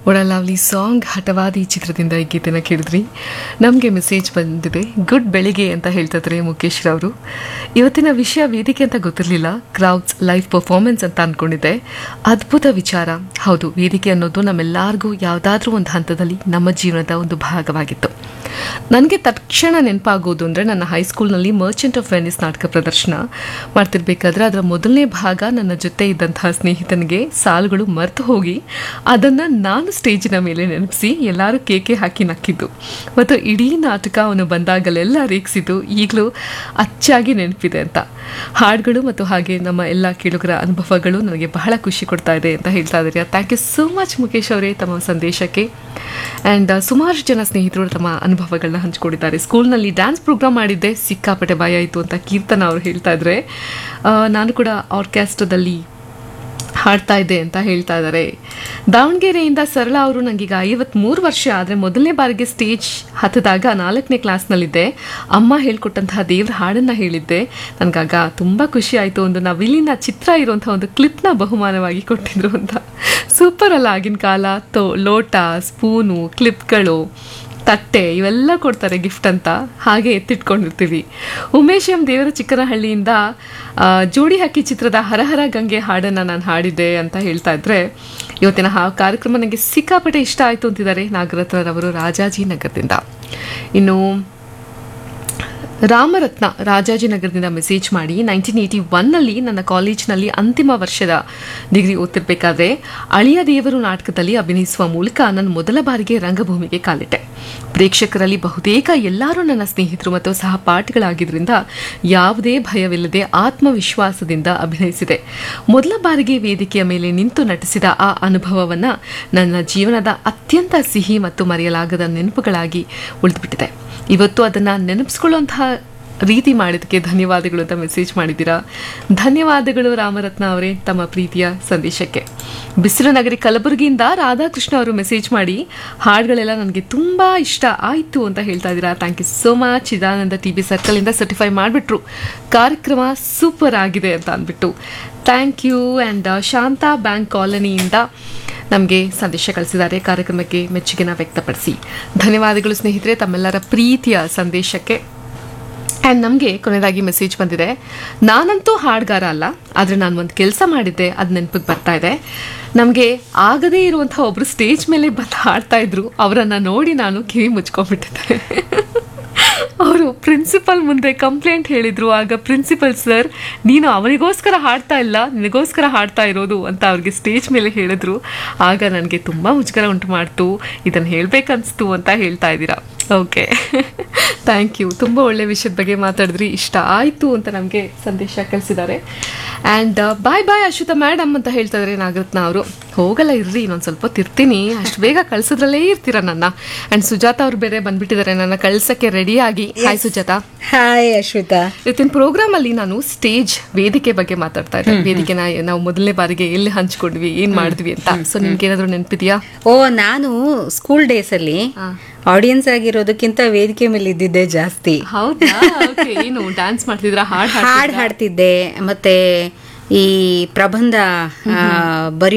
ಒಡ lovely song ಹಠವಾದಿ ಚಿತ್ರದಿಂದ ಈ ಗೀತೆನ ಕೇಳಿದ್ರಿ ನಮಗೆ ಮೆಸೇಜ್ ಬಂದಿದೆ ಗುಡ್ ಬೆಳಿಗ್ಗೆ ಅಂತ ಹೇಳ್ತಿದ್ರೆ ಮುಖೇಶ್ ರವರು ಇವತ್ತಿನ ವಿಷಯ ವೇದಿಕೆ ಅಂತ ಗೊತ್ತಿರಲಿಲ್ಲ ಕ್ರೌಡ್ಸ್ ಲೈವ್ ಪರ್ಫಾರ್ಮೆನ್ಸ್ ಅಂತ ಅಂದ್ಕೊಂಡಿದ್ದೆ ಅದ್ಭುತ ವಿಚಾರ ಹೌದು ವೇದಿಕೆ ಅನ್ನೋದು ನಮ್ಮೆಲ್ಲರಿಗೂ ಯಾವುದಾದ್ರೂ ಒಂದು ಹಂತದಲ್ಲಿ ನಮ್ಮ ಜೀವನದ ಒಂದು ಭಾಗವಾಗಿತ್ತು ನನಗೆ ತಕ್ಷಣ ನೆನಪಾಗೋದು ಅಂದರೆ ನನ್ನ ಹೈಸ್ಕೂಲ್ನಲ್ಲಿ ಮರ್ಚೆಂಟ್ ಆಫ್ ವೆನಿಸ್ ನಾಟಕ ಪ್ರದರ್ಶನ ಮಾಡ್ತಿರ್ಬೇಕಾದ್ರೆ ಅದರ ಮೊದಲನೇ ಭಾಗ ನನ್ನ ಜೊತೆ ಇದ್ದಂತಹ ಸ್ನೇಹಿತನಿಗೆ ಸಾಲುಗಳು ಮರೆತು ಹೋಗಿ ಅದನ್ನು ನಾನು ಸ್ಟೇಜಿನ ಮೇಲೆ ನೆನಪಿಸಿ ಎಲ್ಲರೂ ಕೇಕೆ ಹಾಕಿ ನಕ್ಕಿದ್ದು ಮತ್ತು ಇಡೀ ನಾಟಕ ಅವನು ಬಂದಾಗಲೆಲ್ಲ ರೇಗಿಸಿದ್ದು ಈಗಲೂ ಅಚ್ಚಾಗಿ ನೆನಪಿದೆ ಅಂತ ಹಾಡುಗಳು ಮತ್ತು ಹಾಗೆ ನಮ್ಮ ಎಲ್ಲ ಕೇಳುಗರ ಅನುಭವಗಳು ನನಗೆ ಬಹಳ ಖುಷಿ ಕೊಡ್ತಾ ಇದೆ ಅಂತ ಹೇಳ್ತಾ ಇದ್ದಾರೆ thank you so much Mukesh ಅವರೇ ತಮ್ಮ ಸಂದೇಶಕ್ಕೆ ಆ್ಯಂಡ್ ಸುಮಾರು ಜನ ಸ್ನೇಹಿತರು ತಮ್ಮ ಅನುಭವಗಳನ್ನ ಹಂಚ್ಕೊಂಡಿದ್ದಾರೆ ಸ್ಕೂಲ್ನಲ್ಲಿ ಡ್ಯಾನ್ಸ್ ಪ್ರೋಗ್ರಾಮ್ ಮಾಡಿದ್ದೆ ಸಿಕ್ಕಾಪಟ್ಟೆ ಭಯ ಆಯಿತು ಅಂತ ಕೀರ್ತನ ಅವರು ಹೇಳ್ತಾ ಇದ್ರೆ ಆ, ನಾನು ಕೂಡ ಆರ್ಕೆಸ್ಟ್ರಾದಲ್ಲಿ ಹಾಡ್ತಾ ಇದ್ದೆ ಅಂತ ಹೇಳ್ತಾ ಇದ್ದಾರೆ ದಾವಣಗೆರೆಯಿಂದ ಸರಳ ಅವರು ನನಗೀಗ ಐವತ್ಮೂರು ವರ್ಷ ಆದರೆ ಮೊದಲನೇ ಬಾರಿಗೆ ಸ್ಟೇಜ್ ಹತ್ತಿದಾಗ ನಾಲ್ಕನೇ ಕ್ಲಾಸ್ನಲ್ಲಿದ್ದೆ ಅಮ್ಮ ಹೇಳ್ಕೊಟ್ಟಂತಹ ದೇವ್ರ ಹಾಡನ್ನು ಹೇಳಿದ್ದೆ ನನಗಾಗ ತುಂಬ ಖುಷಿ ಆಯಿತು ಒಂದು ನವಿಲಿನ ಚಿತ್ರ ಇರುವಂಥ ಒಂದು ಕ್ಲಿಪ್ನ ಬಹುಮಾನವಾಗಿ ಕೊಟ್ಟಿದ್ರು ಅಂತ ಸೂಪರ್ ಅಲ್ಲ ಆಗಿನ ಕಾಲ ತೋ ಲೋಟ ಸ್ಪೂನು ಕ್ಲಿಪ್ಗಳು ತಟ್ಟೆ ಇವೆಲ್ಲ ಕೊಡ್ತಾರೆ ಗಿಫ್ಟ್ ಅಂತ ಹಾಗೆ ಎತ್ತಿಟ್ಕೊಂಡಿರ್ತೀವಿ ಉಮೇಶ್ ಎಂ ದೇವರ ಚಿಕ್ಕನಹಳ್ಳಿಯಿಂದ ಆ, ಜೋಡಿ ಹಕ್ಕಿ ಚಿತ್ರದ ಹರಹರ ಗಂಗೆ ಹಾಡನ್ನು ನಾನು ಹಾಡಿದ್ದೆ ಅಂತ ಹೇಳ್ತಾ ಇದ್ರೆ ಇವತ್ತಿನ ಆ ಕಾರ್ಯಕ್ರಮ ನನಗೆ ಸಿಕ್ಕಾಪಟ್ಟೆ ಇಷ್ಟ ಆಯಿತು ಅಂತಿದ್ದಾರೆ ನಾಗರತ್ನರವರು ರಾಜಾಜಿನಗರದಿಂದ ಇನ್ನು ರಾಮರತ್ನ ರಾಜಾಜಿನಗರದಿಂದ ಮೆಸೇಜ್ ಮಾಡಿ ನೈನ್ಟೀನ್ ಏಯ್ಟಿ ಒನ್ನಲ್ಲಿ ನನ್ನ ಕಾಲೇಜ್ನಲ್ಲಿ ಅಂತಿಮ ವರ್ಷದ ಡಿಗ್ರಿ ಓದ್ತಿರ್ಬೇಕಾದ್ರೆ ಅಳಿಯ ದೇವರು ನಾಟಕದಲ್ಲಿ ಅಭಿನಯಿಸುವ ಮೂಲಕ ನನ್ನ ಮೊದಲ ಬಾರಿಗೆ ರಂಗಭೂಮಿಗೆ ಕಾಲಿಟ್ಟೆ ಪ್ರೇಕ್ಷಕರಲ್ಲಿ ಬಹುತೇಕ ಎಲ್ಲರೂ ನನ್ನ ಸ್ನೇಹಿತರು ಮತ್ತು ಸಹಪಾಠಿಗಳಾಗಿದ್ದರಿಂದ ಯಾವುದೇ ಭಯವಿಲ್ಲದೆ ಆತ್ಮವಿಶ್ವಾಸದಿಂದ ಅಭಿನಯಿಸಿದೆ ಮೊದಲ ಬಾರಿಗೆ ವೇದಿಕೆಯ ಮೇಲೆ ನಿಂತು ನಟಿಸಿದ ಆ ಅನುಭವವನ್ನು ನನ್ನ ಜೀವನದ ಅತ್ಯಂತ ಸಿಹಿ ಮತ್ತು ಮರೆಯಲಾಗದ ನೆನಪುಗಳಾಗಿ ಉಳಿದುಬಿಟ್ಟಿದೆ ಇವತ್ತು ಅದನ್ನು ನೆನಪಿಸ್ಕೊಳ್ಳುವಂತಹ ರೀತಿ ಮಾಡಿದ್ದಕ್ಕೆ ಧನ್ಯವಾದಗಳು ಅಂತ ಮೆಸೇಜ್ ಮಾಡಿದ್ದೀರಾ ಧನ್ಯವಾದಗಳು ರಾಮರತ್ನ ಅವರೇ ತಮ್ಮ ಪ್ರೀತಿಯ ಸಂದೇಶಕ್ಕೆ ಬಿಸಿಲು ನಗರಿ ಕಲಬುರಗಿಯಿಂದ ರಾಧಾಕೃಷ್ಣ ಅವರು ಮೆಸೇಜ್ ಮಾಡಿ ಹಾಡುಗಳೆಲ್ಲ ನನಗೆ ತುಂಬ ಇಷ್ಟ ಆಯಿತು ಅಂತ ಹೇಳ್ತಾ ಇದ್ದೀರಾ thank you so much Chidananda T B ಸರ್ಕಲಿಂದ ಸರ್ಟಿಫೈ ಮಾಡಿಬಿಟ್ರು ಕಾರ್ಯಕ್ರಮ ಸೂಪರ್ ಆಗಿದೆ ಅಂತ ಅಂದ್ಬಿಟ್ಟು thank you and Shantha bank ಕಾಲನಿಯಿಂದ ನಮಗೆ ಸಂದೇಶ ಕಳಿಸಿದ್ದಾರೆ ಕಾರ್ಯಕ್ರಮಕ್ಕೆ ಮೆಚ್ಚುಗೆನ ವ್ಯಕ್ತಪಡಿಸಿ ಧನ್ಯವಾದಗಳು ಸ್ನೇಹಿತರೆ ತಮ್ಮೆಲ್ಲರ ಪ್ರೀತಿಯ ಸಂದೇಶಕ್ಕೆ ಆ್ಯಂಡ್ ನಮಗೆ ಕೊನೆಯದಾಗಿ ಮೆಸೇಜ್ ಬಂದಿದೆ ನಾನಂತೂ ಹಾಡ್ಗಾರ ಅಲ್ಲ ಆದರೆ ನಾನು ಒಂದು ಕೆಲಸ ಮಾಡಿದ್ದೆ ಅದು ನೆನಪಿಗೆ ಬರ್ತಾ ಇದೆ ನಮಗೆ ಆಗದೇ ಇರುವಂಥ ಒಬ್ಬರು ಸ್ಟೇಜ್ ಮೇಲೆ ಬಂದು ಹಾಡ್ತಾ ಇದ್ರು ಅವರನ್ನು ನೋಡಿ ನಾನು ಕಿವಿ ಮುಚ್ಕೊಂಡ್ಬಿಟ್ಟಿದ್ದೆ ಅವರು ಪ್ರಿನ್ಸಿಪಲ್ ಮುಂದೆ ಕಂಪ್ಲೇಂಟ್ ಹೇಳಿದ್ರು ಆಗ ಪ್ರಿನ್ಸಿಪಲ್ ಸರ್ ನೀನು ಅವನಿಗೋಸ್ಕರ ಹಾಡ್ತಾ ಇಲ್ಲ ನಿನಗೋಸ್ಕರ ಹಾಡ್ತಾ ಇರೋದು ಅಂತ ಅವ್ರಿಗೆ ಸ್ಟೇಜ್ ಮೇಲೆ ಹೇಳಿದ್ರು ಆಗ ನನಗೆ ತುಂಬ ಮುಜುಗರ ಉಂಟು ಮಾಡ್ತು ಇದನ್ನು ಹೇಳಬೇಕನ್ನಿಸ್ತು ಅಂತ ಹೇಳ್ತಾ ಇದ್ದೀರಾ ಓಕೆ ಥ್ಯಾಂಕ್ ಯು ತುಂಬ ಒಳ್ಳೆ ವಿಷಯದ ಬಗ್ಗೆ ಮಾತಾಡಿದ್ರಿ ಇಷ್ಟ ಆಯಿತು ಅಂತ ನಮಗೆ ಸಂದೇಶ ಕಳಿಸಿದ್ದಾರೆ and bye bye Ashwitha madam ಅಂತ ಹೇಳ್ತಾ ಇದ್ದಾರೆ ನಾಗರತ್ನ ಅವರು ಹೋಗಲ್ಲ ಇರ್ರಿ ಇನ್ನೊಂದು ಸ್ವಲ್ಪ ತಿರ್ತೀನಿ ಅಷ್ಟು ಬೇಗ ಕಳ್ಸೋದ್ರಲ್ಲೇ ಇರ್ತೀರ ನನ್ನ ಆ್ಯಂಡ್ ಸುಜಾತ ಅವ್ರು ಬೇರೆ ಬಂದ್ಬಿಟ್ಟಿದ್ದಾರೆ ನನ್ನ ಕಳ್ಸಕ್ಕೆ ರೆಡಿಯಾಗಿ ಹಾಯ್ ಸುಜಾತ ಹಾಯ್ ಅಶ್ವಿತಾ ಇವತ್ತಿನ ಪ್ರೋಗ್ರಾಮ್ ಅಲ್ಲಿ ನಾನು ಸ್ಟೇಜ್ ವೇದಿಕೆ ಬಗ್ಗೆ ಮಾತಾಡ್ತಾ ಇದ್ದೆ ವೇದಿಕೆನ ನಾವು ಮೊದಲನೇ ಬಾರಿಗೆ ಎಲ್ಲಿ ಹಂಚ್ಕೊಂಡ್ವಿ ಏನ್ ಮಾಡಿದ್ವಿ ಅಂತ ಸೊ ನಿಮ್ಗೆ ಏನಾದ್ರು ನೆನಪಿದ್ಯಾ ಓ ನಾನು ಸ್ಕೂಲ್ ಡೇಸ್ ಅಲ್ಲಿ ಆಡಿಯನ್ಸ್ ಆಗಿರೋದಕ್ಕಿಂತ ವೇದಿಕೆ ಮೇಲೆ ಇದ್ದಿದ್ದೆ ಜಾಸ್ತಿ ಹೌದಾ Okay, ಏನು ಡ್ಯಾನ್ಸ್ ಮಾಡ್ತಿದ್ರ ಹಾಡ್ ಹಾಡ್ ಹಾಡ್ತಿದ್ದೆ ಮತ್ತೆ ಈ ಪ್ರಬಂಧ ಬರೆಯೋ